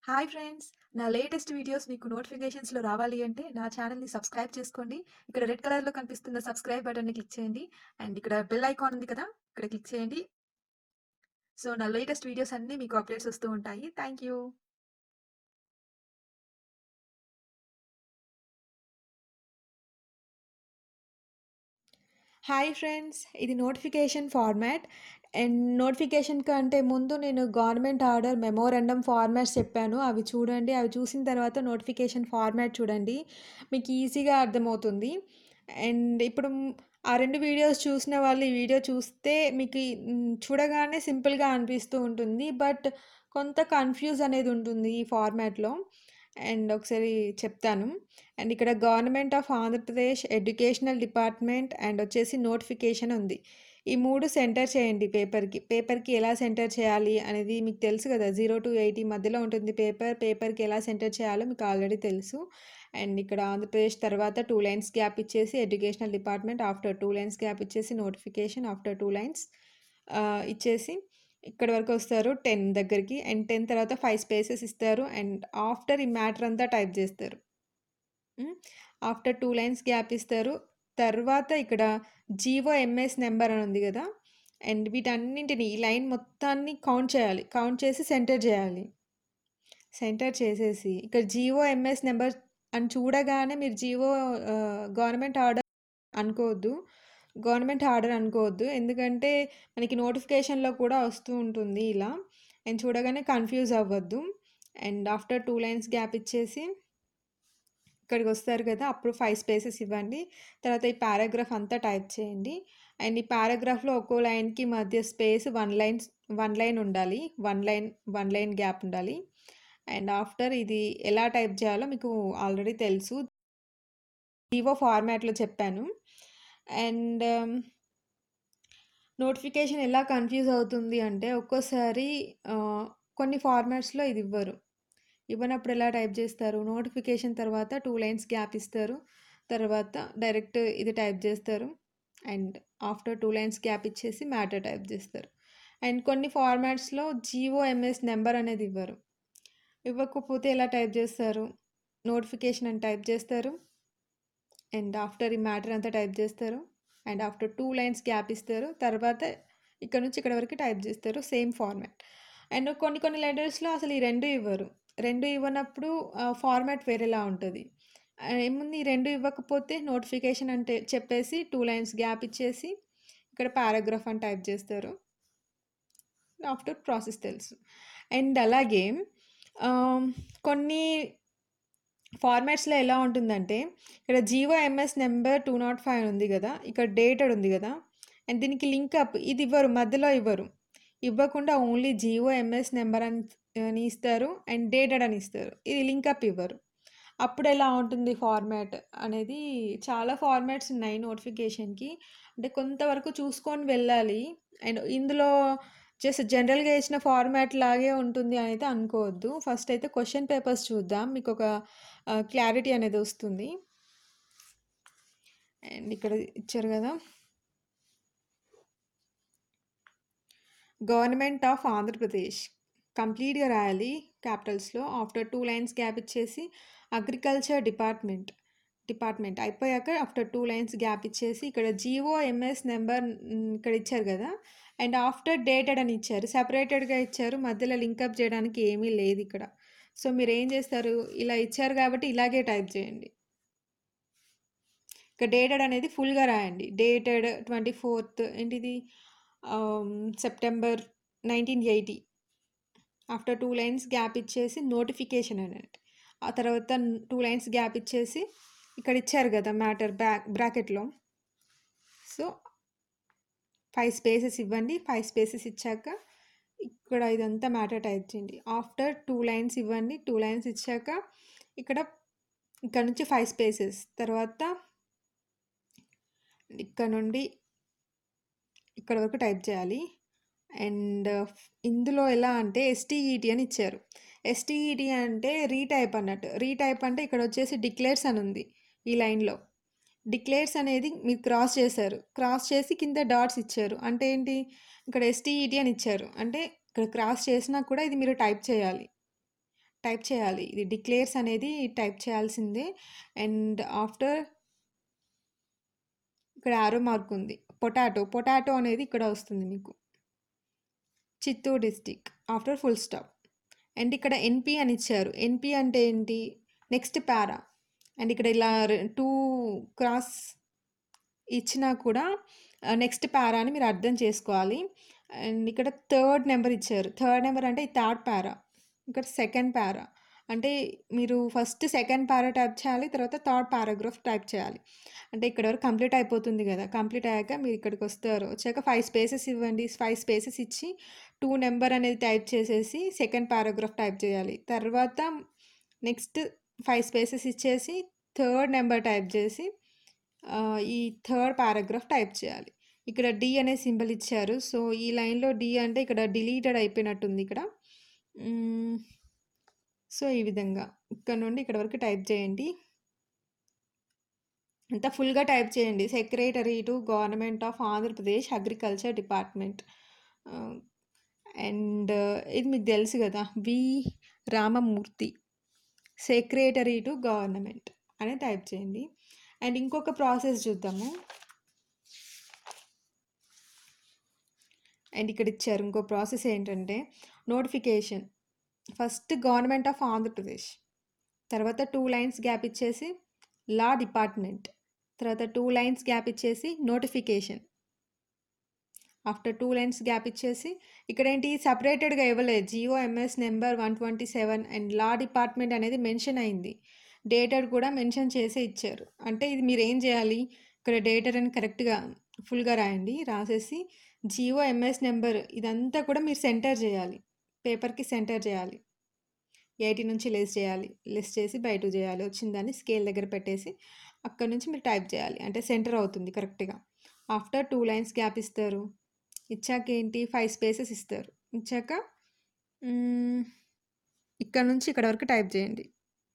Hi friends! నా latest videos మీకు నోటిఫికేషన్స్‌లో రావాలి అంటే నా ఛానెల్‌ని సబ్స్క్రైబ్ చేసుకోండి. ఇక్కడ రెడ్ కలర్‌లో కనిపిస్తున్న సబ్స్క్రైబ్ బటన్‌ని క్లిక్ చేయండి. అండ్ ఇక్కడ బెల్ ఐకాన్ ఉంది కదా! ఇక్కడ క్లిక్ చేయండి. సో, నా లేటెస్ట్ వీడియోస్ అన్నీ మీకు అప్డేట్స్ వస్తూ ఉంటాయి. Thank you. Hi friends! ఇది నోటిఫికేషన్ ఫార్మాట్. అండ్ నోటిఫికేషన్ కంటే ముందు నేను గవర్నమెంట్ ఆర్డర్ మెమోరాండమ్ ఫార్మాట్స్ చెప్పాను. అవి చూడండి. అవి చూసిన తర్వాత నోటిఫికేషన్ ఫార్మాట్ చూడండి. మీకు ఈజీగా అర్థమవుతుంది. అండ్ ఇప్పుడు ఆ 2 వీడియోస్ చూసిన వాళ్ళు ఈ వీడియో చూస్తే మీకు హ్మ్, చూడగానే సింపుల్‌గా అనిపిస్తూ ఉంటుంది. బట్ కొంత కన్‌ఫ్యూజ్ అనేది ఉంటుంది ఈ ఫార్మాట్‌లో. అండ్ ఒకసారి చెప్తాను. అండ్ ఇక్కడ government of Andhra Pradesh educational department and వచ్చేసి నోటిఫికేషన్ ఉంది. ఈ 3 సెంటర్ చేయండి పేపర్‌కి. పేపర్‌కి ఎలా సెంటర్ చేయాలి అనేది మీకు తెలుసు కదా! 0-80 మధ్యలో ఉంటుంది పేపర్. పేపర్‌కి ఎలా సెంటర్ చేయాలో మీకు ఆల్రెడీ తెలుసు. అండ్ ఇక్కడ ఆంధ్రప్రదేశ్ తర్వాత 2 లైన్స్ గ్యాప్ ఇచ్చేసి educational department after 2 lines gap ఇచ్చేసి నోటిఫికేషన్ ఆఫ్టర్ 2 లైన్స్ ఆహ్, ఇచ్చేసి ఇక్కడి వరకు వస్తారు 10 దగ్గరికి. అండ్ 10 తర్వాత 5 స్పేసెస్ ఇస్తారు. అండ్ ఆఫ్టర్ ఈ మ్యాటర్ అంతా టైప్ చేస్తారు. హ్మ్. ఆఫ్టర్ 2 లైన్స్ గ్యాప్ ఇస్తారు. తర్వాత ఇక్కడ జీవో ఎంఎస్ నంబర్ అని ఉంది గదా! అండ్ వీటన్నింటిని ఈ లైన్ మొత్తాన్ని కౌంట్ చేయాలి. కౌంట్ చేసి సెంటర్ చేయాలి. సెంటర్ చేసేసి ఇక్కడ జీవో ఎంఎస్ నంబర్ అని చూడగానే మీరు జీవో ఆహ్, గవర్నమెంట్ ఆర్డర్ అనుకోవద్దు. గవర్నమెంట్ ఆర్డర్ అనుకోవద్దు. ఎందుకంటే మనకి నోటిఫికేషన్‌లో కూడా వస్తూ ఉంటుంది ఇలా. అండ్ చూడగానే కన్‌ఫ్యూజ్ అవ్వద్దు. అండ్ ఆఫ్టర్ 2 లైన్స్ గ్యాప్ ఇచ్చేసి ఇక్కడికొస్తారు కదా! అప్పుడు 5 స్పేసెస్ ఇవ్వండి. తర్వాత ఈ పారాగ్రాఫ్ అంతా టైప్ చేయండి. అండ్ ఈ పారాగ్రాఫ్‌లో ఒక్కో లైన్‌కి మధ్య స్పేస్ 1 లైన్స్ 1 లైన్ ఉండాలి. 1 లైన్ 1 లైన్ గ్యాప్ ఉండాలి. అండ్ ఆఫ్టర్ ఇది ఎలా టైప్ చేయాలో మీకు ఆల్రెడీ తెలుసు. జీవో ఫార్మాట్‌లో చెప్పాను. అండ్ నోటిఫికేషన్ ఎలా కన్‌ఫ్యూజ్ అవుతుంది అంటే ఒక్కోసారి ఆహ్, కొన్ని ఫార్మాట్స్‌లో ఇది ఇవ్వరు. ఇవ్వనప్పుడు ఎలా టైప్ చేస్తారు? నోటిఫికేషన్ తర్వాత 2 లైన్స్ గ్యాప్ ఇస్తారు. తర్వాత డైరెక్ట్ ఇది టైప్ చేస్తారు. అండ్ ఆఫ్టర్ 2 లైన్స్ గ్యాప్ ఇచ్చేసి మ్యాటర్ టైప్ చేస్తారు. అండ్ కొన్ని ఫార్మాట్స్‌లో జీవో ఎంఎస్ నంబర్ అనేది ఇవ్వరు. ఇవ్వకపోతే ఎలా టైప్ చేస్తారు? నోటిఫికేషన్ అని టైప్ చేస్తారు. అండ్ ఆఫ్టర్ ఈ మ్యాటర్ అంతా టైప్ చేస్తారు. అండ్ ఆఫ్టర్ 2 లైన్స్ గ్యాప్ ఇస్తారు. తర్వాత ఇక్కడ నుంచి ఇక్కడ వరకు టైప్ చేస్తారు. Same format. అండ్ కొన్ని కొన్ని లెటర్స్‌లో అసలు ఈ 2 ఇవ్వరు. 2 ఇవ్వనప్పుడు ఆహ్, ఫార్మాట్ వేరేలా ఉంటది. ఆహ్, ఏముంది ఈ 2 ఇవ్వకపోతే నోటిఫికేషన్ అంటే చెప్పేసి 2 లైన్స్ గ్యాప్ ఇచ్చేసి ఇక్కడ పారాగ్రాఫ్ అని టైప్ చేస్తారు. ఆఫ్టర్ ప్రాసెస్ తెలుసు. అండ్ అలాగే ఆహ్, కొన్ని ఫార్మాట్స్‌లో ఎలా ఉంటుందంటే ఇక్కడ జీవో ఎంఎస్ నంబర్ 205 ఉంది గదా! ఇక్కడ డేటెడ్ ఉంది గదా! అండ్ దీనికి లింక్ అప్ ఇది ఇవ్వరు. మధ్యలో ఇవ్వరు. ఇవ్వకుండా ఓన్లీ జీవో ఎంఎస్ నంబర్ అని అని ఇస్తారు. అండ్ డేటెడ్ అని ఇస్తారు. ఇది లింక్ అప్ ఇవ్వరు. అప్పుడు ఎలా ఉంటుంది ఫార్మాట్ అనేది చాలా ఫార్మాట్స్ ఉన్నాయి నోటిఫికేషన్‌కి. అంటే కొంతవరకు చూసుకొని వెళ్ళాలి. అండ్ ఇందులో జస్ట్ జనరల్‌గా ఇచ్చిన ఫార్మాట్ లాగే ఉంటుంది అనైతే అనుకోవద్దు. ఫస్ట్ అయితే క్వెషన్ పేపర్స్ చూద్దాం. మీకొక ఆహ్, క్లారిటీ అనేది వస్తుంది. అండ్ ఇక్కడ ఇచ్చారు గదా! గవర్నమెంట్ ఆఫ్ ఆంధ్రప్రదేశ్ కంప్లీట్‌గా రాయాలి క్యాపిటల్స్‌లో. ఆఫ్టర్ 2 లైన్స్ గ్యాప్ ఇచ్చేసి అగ్రికల్చర్ డిపార్ట్మెంట్ డిపార్ట్మెంట్ అయిపోయాక ఆఫ్టర్ 2 లైన్స్ గ్యాప్ ఇచ్చేసి ఇక్కడ జీవో ఎంఎస్ నంబర్ హ్మ్, ఇక్కడ ఇచ్చారు గదా! అండ్ ఆఫ్టర్ డేటెడ్ అని ఇచ్చారు. సెపరేటెడ్‌గా ఇచ్చారు. మధ్యలో లింక్ అప్ చేయడానికి ఏమీ లేదు ఇక్కడ. సో, మీరేం చేస్తారు? ఇలా ఇచ్చారు కాబట్టి ఇలాగే టైప్ చేయండి. ఇక్కడ డేటెడ్ అనేది ఫుల్‌గా రాయండి. డేటెడ్ 24థ్ ఏంటిది ah, September 1980 after 2 lines gap ఇచ్చేసి నోటిఫికేషన్ అనండి. ఆ తర్వాత 2 లైన్స్ గ్యాప్ ఇచ్చేసి ఇక్కడ ఇచ్చారు గదా! మ్యాటర్ బ్రాక్ బ్రాకెట్‌లో. సో, 5 స్పేసెస్ ఇవ్వండి. 5 స్పేసెస్ ఇచ్చాక ఇక్కడ ఇదంతా మ్యాటర్ టైప్ చేయండి. ఆఫ్టర్ 2 లైన్స్ ఇవ్వండి. 2 లైన్స్ ఇచ్చాక ఇక్కడ ఇక్కడ నుంచి 5 స్పేసెస్ తర్వాత ఇక్కడ నుండి ఇక్కడ వరకు టైప్ చేయాలి. అండ్ ఇందులో ఎలా అంటే ఎస్టీఈటీ అని ఇచ్చారు. ఎస్టీఈటీ అంటే రీటైప్ అన్నట్టు. రీటైప్ అంటే ఇక్కడ వచ్చేసి డిక్లేర్స్ అని ఉంది ఈ లైన్‌లో. డిక్లేర్స్ అనేది మీరు క్రాస్ చేశారు. క్రాస్ చేసి కింద డాట్స్ ఇచ్చారు. అంటే ఏంటి? ఇక్కడ ఎస్టీఈటీ అని ఇచ్చారు. అంటే ఇక్కడ క్రాస్ చేసినా కూడా ఇది మీరు టైప్ చేయాలి. టైప్ చేయాలి ఇది డిక్లేర్స్ అనేది టైప్ చేయాల్సిందే అండ్ ఆఫ్టర్ ఇక్కడ ఆరో మార్క్ ఉంది పొటాటో పొటాటో అనేది ఇక్కడ వస్తుంది మీకు Chittoor district after full stop and ఇక్కడ ఎన్పి అని ఇచ్చారు ఎన్పి అంటే ఏంటి నెక్స్ట్ పారా అండ్ ఇక్కడ ఇలా టూ క్రాస్ ఇచ్చినా కూడా నెక్స్ట్ పారా అని మీరు అర్థం చేసుకోవాలి అండ్ ఇక్కడ థర్డ్ నెంబర్ ఇచ్చారు థర్డ్ నెంబర్ అంటే థర్డ్ పారా ఇక్కడ సెకండ్ పారా అంటే మీరు ఫస్ట్ సెకండ్ పారా టైప్ చేయాలి తర్వాత థర్డ్ పారాగ్రాఫ్ టైప్ చేయాలి అంటే ఇక్కడ వరకు కంప్లీట్ అయిపోతుంది కదా కంప్లీట్ అయ్యాక మీరు ఇక్కడికి వస్తారు వచ్చాక ఫైవ్ స్పేసెస్ ఇవ్వండి ఫైవ్ స్పేసెస్ ఇచ్చి టూ నెంబర్ అనేది టైప్ చేసేసి సెకండ్ పారాగ్రాఫ్ టైప్ చేయాలి తర్వాత నెక్స్ట్ ఫైవ్ స్పేసెస్ ఇచ్చేసి థర్డ్ నెంబర్ టైప్ చేసి ఆ, ఈ థర్డ్ పారాగ్రాఫ్ టైప్ చేయాలి ఇక్కడ డి అనే సింబల్ ఇచ్చారు సో ఈ లైన్లో డి అంటే ఇక్కడ డిలీటెడ్ అయిపోయినట్టుంది ఇక్కడ మ్మ్. సో ఈ విధంగా ఇక్కడ నుండి ఇక్కడ వరకు టైప్ చేయండి అంతా ఫుల్గా టైప్ చేయండి secretary to government of Andhra Pradesh agriculture department and ఇది మీకు తెలుసు కదా V Ramamurthy secretary to government అని టైప్ చేయండి అండ్ ఇంకొక ప్రాసెస్ చూద్దాము అండ్ ఇక్కడ ఇచ్చారు ఇంకో ప్రాసెస్ ఏంటంటే notification first government of Andhra Pradesh తర్వాత టూ లైన్స్ గ్యాప్ ఇచ్చేసి లా డిపార్ట్మెంట్ తర్వాత టూ లైన్స్ గ్యాప్ ఇచ్చేసి notification after two lines gap ఇచ్చేసి ఇక్కడ ఏంటి సపరేటెడ్గా ఇవ్వలేదు GO MS number one twenty seven and law department అనేది మెన్షన్ అయింది డేటెడ్ కూడా మెన్షన్ చేసే ఇచ్చారు అంటే ఇది మీరు ఏం చేయాలి ఇక్కడ డేటెడ్ అని కరెక్ట్గా ఫుల్గా రాయండి రాసేసి జియో ఎంఎస్ నెంబర్ ఇదంతా కూడా మీరు సెంటర్ చేయాలి పేపర్కి సెంటర్ చేయాలి ఎయిటీ నుంచి లెస్ చేయాలి లెస్ చేసి బయట చేయాలి వచ్చిన దాన్ని స్కేల్ దగ్గర పెట్టేసి అక్కడ నుంచి మీరు టైప్ చేయాలి అంటే సెంటర్ అవుతుంది కరెక్ట్గా ఆఫ్టర్ టూ లైన్స్ గ్యాప్ ఇస్తారు ఇచ్చాక ఏంటి ఫైవ్ స్పేసెస్ ఇస్తారు ఇచ్చాక మ్మ్, ఇక్కడ నుంచి ఇక్కడ వరకు టైప్ చేయండి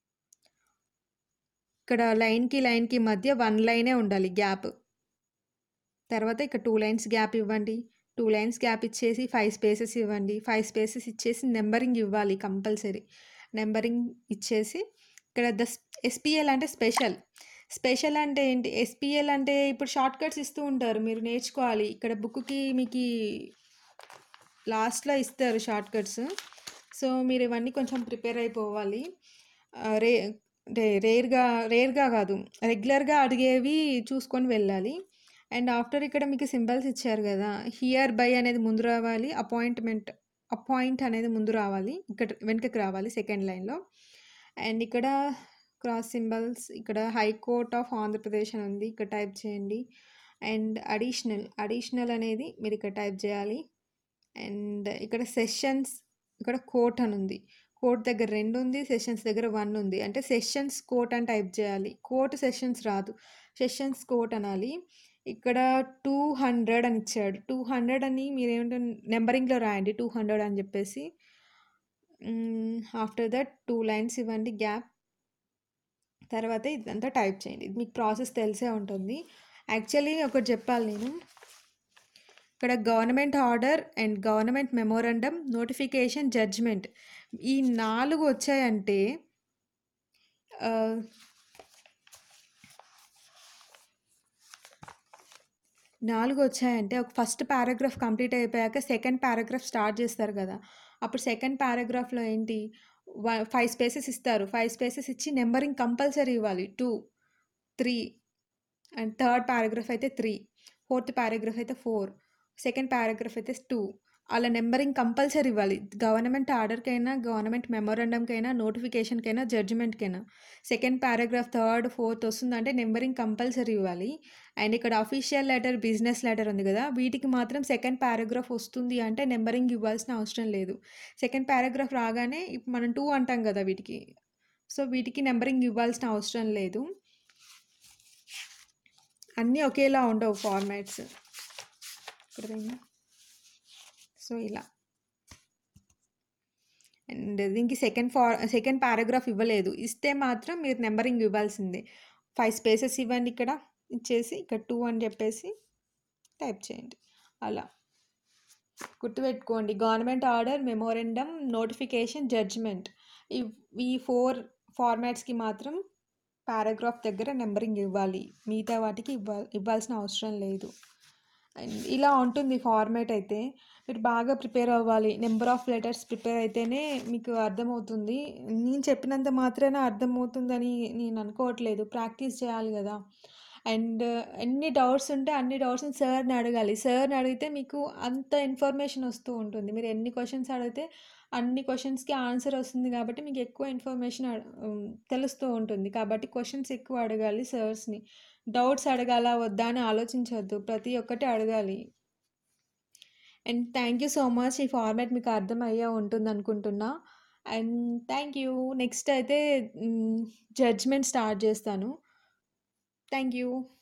ఇక్కడ లైన్కి లైన్కి మధ్య వన్ లైనే ఉండాలి గ్యాప్ తర్వాత ఇక్కడ టూ లైన్స్ గ్యాప్ ఇవ్వండి టూ లైన్స్ గ్యాప్ ఇచ్చేసి ఫైవ్ స్పేసెస్ ఇవ్వండి ఫైవ్ స్పేసెస్ ఇచ్చేసి నెంబరింగ్ ఇవ్వాలి కంపల్సరీ నెంబరింగ్ ఇచ్చేసి ఇక్కడ ద ఎస్పిఎల్ అంటే స్పెషల్ స్పెషల్ అంటే ఏంటి ఎస్పిఎల్ అంటే ఇప్పుడు షార్ట్ కట్స్ ఇస్తూ ఉంటారు మీరు నేర్చుకోవాలి ఇక్కడ బుక్కి మీకు లాస్ట్లో ఇస్తారు షార్ట్ కట్స్ సో మీరు ఇవన్నీ కొంచెం ప్రిపేర్ అయిపోవాలి ఆ, రే రే రేర్గా రేర్గా కాదు రెగ్యులర్గా అడిగేవి చూసుకొని వెళ్ళాలి అండ్ ఆఫ్టర్ ఇక్కడ మీకు సింబల్స్ ఇచ్చారు కదా హియర్ బై అనేది ముందు రావాలి అపాయింట్మెంట్ అపాయింట్ అనేది ముందు రావాలి ఇక్కడ వెనుకకి రావాలి సెకండ్ లైన్లో అండ్ ఇక్కడ క్రాస్ సింబల్స్ ఇక్కడ హైకోర్ట్ ఆఫ్ ఆంధ్రప్రదేశ్ అని ఉంది ఇక్కడ టైప్ చేయండి అండ్ అడిషనల్ అడిషనల్ అనేది మీరు ఇక్కడ టైప్ చేయాలి అండ్ ఇక్కడ సెషన్స్ ఇక్కడ కోర్ట్ అని ఉంది కోర్ట్ దగ్గర రెండు ఉంది సెషన్స్ దగ్గర వన్ ఉంది అంటే సెషన్స్ కోర్ట్ అని టైప్ చేయాలి కోర్ట్ సెషన్స్ రాదు సెషన్స్ కోర్ట్ అనాలి ఇక్కడ టూ హండ్రెడ్ అని ఇచ్చాడు టూ హండ్రెడ్ అని మీరు ఏమంటే నెంబరింగ్లో రాయండి టూ హండ్రెడ్ అని చెప్పేసి ఆఫ్టర్ దట్ టూ లైన్స్ ఇవ్వండి గ్యాప్ తర్వాత ఇదంతా టైప్ చేయండి ఇది మీకు ప్రాసెస్ తెలిసే ఉంటుంది యాక్చువల్లీ ఒకటి చెప్పాలి నేను ఇక్కడ government order and government memorandum notification judgment ఈ నాలుగు వచ్చాయంటే ఆ, నాలుగు వచ్చాయంటే ఒక ఫస్ట్ పారాగ్రాఫ్ కంప్లీట్ అయిపోయాక సెకండ్ పారాగ్రాఫ్ స్టార్ట్ చేస్తారు కదా అప్పుడు సెకండ్ పారాగ్రాఫ్లో ఏంటి ఫైవ్ స్పేసెస్ ఇస్తారు ఫైవ్ స్పేసెస్ ఇచ్చి నెంబరింగ్ కంపల్సరీ ఇవ్వాలి two three and third paragraph అయితే త్రీ ఫోర్త్ పారాగ్రాఫ్ అయితే ఫోర్ సెకండ్ పారాగ్రాఫ్ అయితే టూ అలా నెంబరింగ్ కంపల్సరీ ఇవ్వాలి గవర్నమెంట్ ఆర్డర్కైనా గవర్నమెంట్ మెమోరండంకైనా నోటిఫికేషన్కైనా జడ్జిమెంట్కైనా సెకండ్ పారాగ్రాఫ్ థర్డ్ ఫోర్త్ వస్తుందంటే నెంబరింగ్ కంపల్సరీ ఇవ్వాలి అండ్ ఇక్కడ అఫీషియల్ లెటర్ బిజినెస్ లెటర్ ఉంది కదా వీటికి మాత్రం సెకండ్ పారాగ్రాఫ్ వస్తుంది అంటే నెంబరింగ్ ఇవ్వాల్సిన అవసరం లేదు సెకండ్ పారాగ్రాఫ్ రాగానే ఇప్పుడు మనం టూ అంటాం కదా వీటికి సో వీటికి నెంబరింగ్ ఇవ్వాల్సిన అవసరం లేదు అన్నీ ఒకేలా ఉండవు ఫార్మాట్స్ ఇక్కడ సో ఇలా అండ్ దీనికి సెకండ్ ఫార్ సెకండ్ పారాగ్రాఫ్ ఇవ్వలేదు ఇస్తే మాత్రం మీరు నెంబరింగ్ ఇవ్వాల్సిందే ఫైవ్ స్పేసెస్ ఇవ్వండి ఇక్కడ ఇచ్చేసి ఇక్కడ టూ అని చెప్పేసి టైప్ చేయండి అలా గుర్తుపెట్టుకోండి government order memorandum notification judgment ఈ ఈ 4 ఫార్మాట్స్‌కి మాత్రం పారాగ్రాఫ్ దగ్గర నంబరింగ్ ఇవ్వాలి. మిగతా వాటికి ఇవ్వ ఇవ్వాల్సిన అవసరం లేదు. అండ్ ఇలా ఉంటుంది ఫార్మాట్ అయితే. మీరు బాగా ప్రిపేర్ అవ్వాలి. నంబర్ ఆఫ్ లెటర్స్ ప్రిపేర్ అయితేనే మీకు అర్థమవుతుంది. నేను చెప్పినంత మాత్రాన అర్థమవుతుందని నేను అనుకోవట్లేదు. ప్రాక్టీస్ చేయాలి గదా! అండ్ ఎన్ని డౌట్స్ ఉంటే అన్ని డౌట్స్‌ని సార్‌ని అడగాలి. సార్‌ని అడిగితే మీకు అంత ఇన్ఫర్మేషన్ వస్తూ ఉంటుంది. మీరు ఎన్ని క్వెషన్స్ అడిగితే అన్ని క్వెషన్స్‌కి ఆన్సర్ వస్తుంది కాబట్టి మీకు ఎక్కువ ఇన్ఫర్మేషన్ అ హ్మ్, తెలుస్తూ ఉంటుంది. కాబట్టి క్వెషన్స్ ఎక్కువ అడగాలి సార్స్‌ని. డౌట్స్ అడగాలా? వద్దా? అని ఆలోచించొద్దు. ప్రతి ఒక్కటి అడగాలి. And thank you so much. ఈ ఫార్మాట్ మీకు అర్థమయ్యే ఉంటుందనుకుంటున్నా. And thank you. నెక్స్ట్ అయితే హ్మ్, జడ్జ్‌మెంట్ స్టార్ట్ జేస్తాను. Thank you.